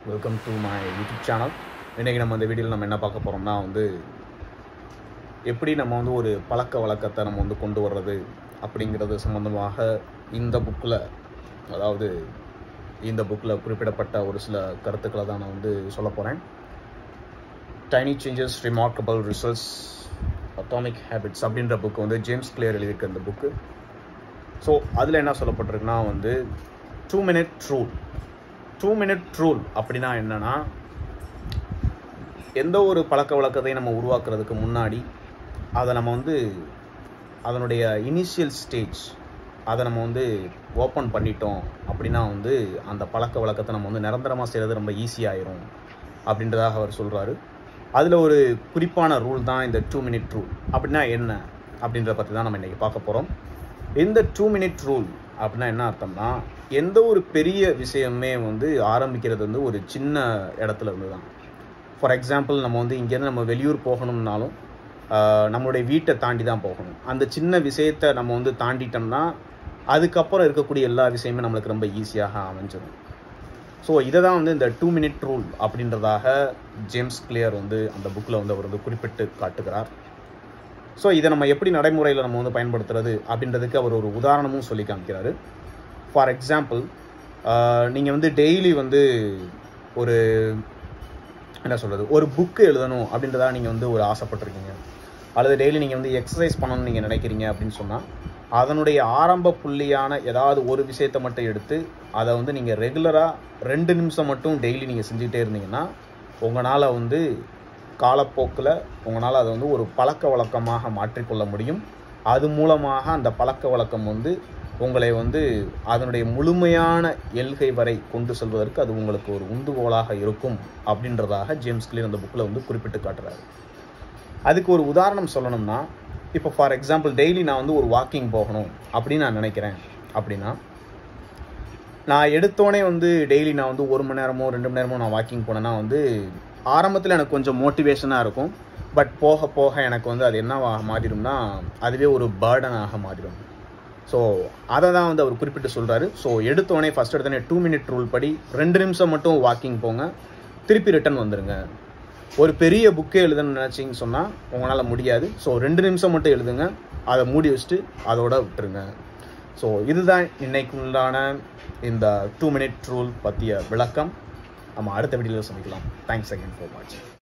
welcome to my YouTube channel இன்றைக்கி நம்ம இந்த வீடியோவில் நம்ம என்ன பார்க்க போகிறோம்னா வந்து எப்படி நம்ம வந்து ஒரு பழக்க வழக்கத்தை நம்ம வந்து கொண்டு வர்றது அப்படிங்கிறது சம்மந்தமாக இந்த புக்கில் அதாவது இந்த புக்கில் குறிப்பிடப்பட்ட ஒரு சில கருத்துக்களை தான் நான் வந்து சொல்ல போகிறேன் tiny changes remarkable results atomic habits அப்படின்ற புக்கு வந்து ஜேம்ஸ் கிளியர் எழுதியிருக்க இந்த புக்கு ஸோ அதில் என்ன சொல்லப்பட்டிருக்குன்னா வந்து two minute rule two minute rule அப்படின்னா என்னன்னா எந்த ஒரு பழக்க வழக்கத்தை நம்ம உருவாக்குறதுக்கு முன்னாடி அதை நம்ம வந்து அதனுடைய இனிஷியல் ஸ்டேஜ் அதை நம்ம வந்து ஓப்பன் பண்ணிட்டோம் அப்படின்னா வந்து அந்த பழக்க வழக்கத்தை நம்ம வந்து நிரந்தரமாக செய்கிறது ரொம்ப ஈஸியாயிரும் அப்படின்றதாக அவர் சொல்கிறாரு அதில் ஒரு குறிப்பான ரூல் தான் இந்த டூ மினிட் ரூல் அப்படின்னா என்ன அப்படின்றத பற்றி தான் நம்ம இன்றைக்கி பார்க்க போகிறோம் இந்த டூ மினிட் ரூல் அப்படின்னா என்ன அர்த்தம்னா எந்த ஒரு பெரிய விஷயமே வந்து ஆரம்பிக்கிறது வந்து ஒரு சின்ன இடத்துல இருந்து தான் ஃபார் எக்ஸாம்பிள் நம்ம வந்து இங்கேருந்து நம்ம வெளியூர் போகணும்னாலும் ஆஹ், நம்மளுடைய வீட்டை தாண்டி தான் போகணும் அந்த சின்ன விஷயத்தை நம்ம வந்து தாண்டிட்டோம்னா அதுக்கப்புறம் இருக்கக்கூடிய எல்லா விஷயமே நம்மளுக்கு ரொம்ப ஈஸியாக அமைஞ்சிடும் ஸோ இதை தான் வந்து இந்த டூ மினிட் ரூல் அப்படின்றதாக ஜேம்ஸ் கிளியர் வந்து அந்த புக்கில் வந்து அவர் வந்து குறிப்பிட்டு காட்டுகிறார் ஸோ இதை நம்ம எப்படி நடைமுறையில் நம்ம வந்து பயன்படுத்துறது அப்படின்றதுக்கு அவர் ஒரு உதாரணமும் சொல்லி காமிக்கிறாரு ஃபார் எக்ஸாம்பிள் நீங்கள் வந்து டெய்லி வந்து ஒரு என்ன சொல்கிறது ஒரு புக்கு எழுதணும் அப்படின்றதா நீங்கள் வந்து ஒரு ஆசைப்பட்டிருக்கீங்க அல்லது டெய்லி நீங்கள் வந்து எக்ஸசைஸ் பண்ணணும்னு நீங்கள் நினைக்கிறீங்க அப்படின்னு சொன்னால் அதனுடைய ஆரம்ப புள்ளியான ஏதாவது ஒரு விஷயத்தை மட்டும் எடுத்து அதை வந்து நீங்கள் ரெகுலராக ரெண்டு நிமிஷம் மட்டும் டெய்லி நீங்கள் செஞ்சுக்கிட்டே இருந்தீங்கன்னா உங்களால் வந்து காலப்போக்கில் உங்களால் அதை வந்து ஒரு பழக்க வழக்கமாக மாற்றிக்கொள்ள முடியும் அது மூலமாக அந்த பழக்க வழக்கம் வந்து உங்களை வந்து அதனுடைய முழுமையான எல்கை வரை கொண்டு செல்வதற்கு அது உங்களுக்கு ஒரு உந்துகோலாக இருக்கும் அப்படின்றதாக ஜேம்ஸ் கிளியர் அந்த புக்கில் வந்து குறிப்பிட்டு காட்டுறாரு அதுக்கு ஒரு உதாரணம் சொல்லணும்னா இப்போ ஃபார் எக்ஸாம்பிள் டெய்லி நான் வந்து ஒரு வாக்கிங் போகணும் அப்படின்னு நான் நினைக்கிறேன் அப்படின்னா நான் எடுத்தோடனே வந்து டெய்லி நான் வந்து ஒரு மணி நேரமோ ரெண்டு மணி நேரமோ நான் வாக்கிங் போனேன்னா வந்து ஆரம்பத்தில் எனக்கு கொஞ்சம் மோட்டிவேஷனாக இருக்கும் பட் போக போக எனக்கு வந்து அது என்னவாக மாறிடும்னா அதுவே ஒரு பேர்டனாக மாறிடும் ஸோ அதை தான் வந்து அவர் குறிப்பிட்டு சொல்கிறாரு ஸோ எடுத்தோடனே ஃபஸ்ட் எடுத்தோடனே டூ மினிட் ரூல் படி ரெண்டு நிமிஷம் மட்டும் வாக்கிங் போங்க திருப்பி ரிட்டர்ன் வந்துடுங்க ஒரு பெரிய புக்கே எழுதணும்னு நினச்சிங்க சொன்னால் உங்களால் முடியாது ஸோ ரெண்டு நிமிஷம் மட்டும் எழுதுங்க அதை மூடி வச்சுட்டு அதோட விட்டுருங்க ஸோ இதுதான் இன்னைக்கு உண்டான இந்த டூ மினிட் ரூல் பற்றிய விளக்கம் நம்ம அடுத்த வீடியோவில் சந்திக்கலாம் தேங்க்ஸ் அகைன் ஃபார் வாட்சிங்